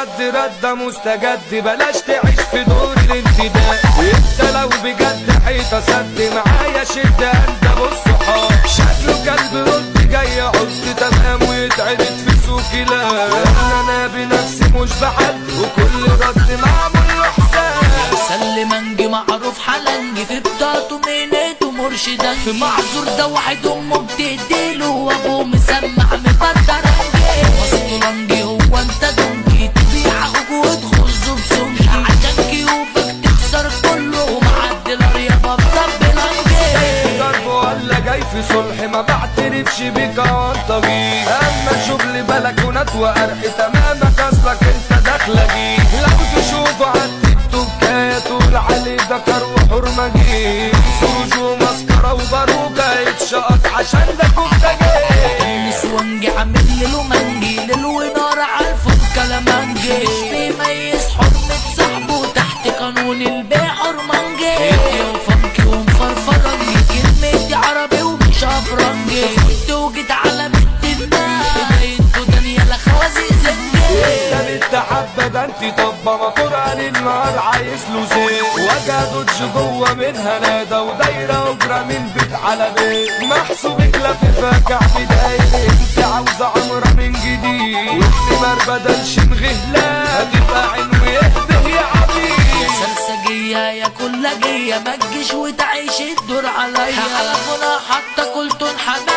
رد رد مستجد بلاش تعيش في دور الانتداء انت لو بجد حيطة سد معايا شد انت بالصحاب شكله كلب رد جاي يحط تمام ويتعرض في سوق لا انا بنفسي مش بحد وكل رد معمول له حساب سلم انجي معروف حلنجي في بتاعته مينته مرشدنجي في معذور ده واحد امه بتديله وابوه مسمع مبدر انجي وسطلنجي هو انت دنجي تبيع وجود خزه بسنجي عشان كيوفك تخسر كله ومعدل رياضة بطبلنجي ضرب ولا جاي في صلح ما بعترفش بيك انطجي اما شغل بلكونات وقرح تمامك اصلك انت داخله جيه لو تشوفه على التيك توك تقول عليه ذكر وحرمجي سروج ومسكره وباروكه يتشقط عشان ده كفته جيه نسوانجي عامل له منجي ليل ونار عالفوق كلامنجي مش بيميز حرمة صاحبه تحت قانون البيع حرمنجي هدي وفنكي ومفرفرنجي كلمتي عربي ومش افرنجي كنت وجيت على بنت الناس بينتو دانيالا خوازي زنجي ده بالتحبة ده انت طبة مطور على النهار عايز له زيت وجع دوتش جوه منها نادى ودايرة وجرة من بيت على بيت محسوبك لففاك بداية انت عاوزة عمرة من جديد والنمر بدل شمغه لا هتبقى عين ويهده يا عبيد سرسجية يا كل جية ما تجيش وتعيش الدور عليا حلفونا حتى قلت حاجة